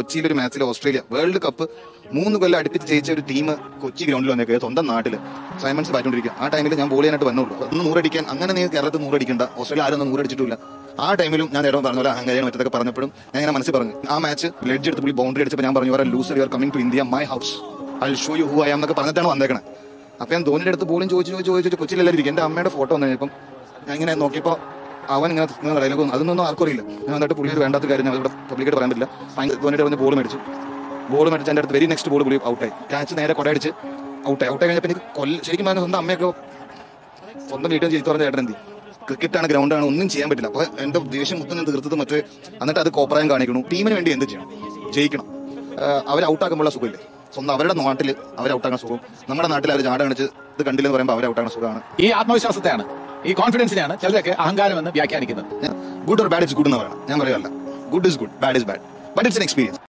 കൊച്ചിയിൽ ഒരു മാച്ചിൽ ഓസ്ട്രേലിയ വേൾഡ് കപ്പ് മൂന്ന് കൊല്ലം അടുപ്പിച്ച് ജയിച്ച ഒരു ടീം കൊച്ചി ഗ്രൗണ്ടിൽ വന്നേക്കുക സ്വന്തം നാട്ടിൽ സൈമൺസ് ബാറ്റുകൊണ്ടിരിക്കുക ആ ടൈമിൽ ഞാൻ ബോൾ ചെയ്യാനായിട്ട് വന്നുള്ളൂ ഒന്ന് നൂറടിക്കാൻ അങ്ങനെ നീ കേരളത്തിൽ നൂറടിക്കണ്ട ഓസ്ട്രേലിയ ആരും ഒന്നും നൂറടിച്ചിട്ടില്ല ആ ടൈമിലും ഞാൻ ഏടോ പറഞ്ഞ പോലെ അഹങ്കാരം മറ്റൊക്കെ പറഞ്ഞപ്പോഴും ഞാൻ ഇങ്ങനെ മനസ്സിൽ പറഞ്ഞു ആ മാച്ച് ലെഡ്ജ് എടുത്ത് പുള്ളി ബൗണ്ടറി അടിച്ചപ്പോൾ ഞാൻ പറഞ്ഞു loser you are coming to India my house I show you who I എന്നൊക്കെ പറഞ്ഞിട്ടാണ് വന്നേക്കണേ അപ്പൊ ഞാൻ ധോനിയുടെ അടുത്ത് ബോളിംഗ് ചോദിച്ചു ചോദിച്ചു ചോദിച്ചു കൊച്ചിയിലെല്ലാവരും ഇരിക്കും എന്റെ അമ്മയുടെ ഫോട്ടോ വന്നു കഴിഞ്ഞപ്പം ഞാൻ ഇങ്ങനെ നോക്കിയപ്പോൾ അവൻ ഇങ്ങനെ ഇങ്ങനെ ഡയലോഗ് അതൊന്നും ആർക്കും അറിയില്ല ഞാൻ എന്നിട്ട് പുള്ളി ഒരു വേണ്ടാത്ത കാര്യം ഞാൻ ഇവിടെ പബ്ലിക്കായിട്ട് പറയാൻ പറ്റില്ല ഭയങ്കര ധോനിയുടെ പറഞ്ഞ് ബോൾ മേടിച്ചു ബോൾ മേടിച്ച് എൻ്റെ അടുത്ത് വെരി നെക്സ്റ്റ് ബോൾ പുള്ളി ഔട്ടായി ക്യാച്ച് നേരെ കൊടയടിച്ച് ഔട്ടായി ഔട്ടായി കഴിഞ്ഞപ്പോൾ എനിക്ക് കൊല്ല ശരിക്കും പറഞ്ഞാൽ സ്വന്തം അമ്മയൊക്കെ സ്വന്തം വീട്ടിൽ ചെയ്തു പറഞ്ഞ ചേട്ടൻ എന്തി ക്രിക്കറ്റാണ് ഗ്രൗണ്ടാണ് ഒന്നും ചെയ്യാൻ പറ്റില്ല അപ്പൊ എന്റെ ദേഷ്യം മൊത്തം ഞാൻ തീർത്തത് മറ്റേ എന്നിട്ട് അത് കോപ്പറായം കാണിക്കണു ടീമിന് വേണ്ടി എന്ത് ചെയ്യണം ജയിക്കണം അവർ ഔട്ടാക്കുമ്പോഴുള്ള സുഖമില്ലേ സ്വന്തം അവരുടെ നാട്ടിൽ അവർ ഔട്ടാക്കുന്ന സുഖം നമ്മുടെ നാട്ടിൽ അവർ ചാട കാണിച്ച് ഇത് കണ്ടില്ലെന്ന് പറയുമ്പോൾ അവർ ഔട്ടാക്കുന്ന സുഖമാണ് ഈ ആത്മവിശ്വാസത്തെയാണ് ഈ കോൺഫിഡൻസിനെയാണ് ചിലരൊക്കെ അഹങ്കാരം എന്ന് വ്യാഖ്യാനിക്കുന്നത് good or bad is good എന്ന് പറയണം ഞാൻ പറയുമല്ല good is good bad is bad but it's an experience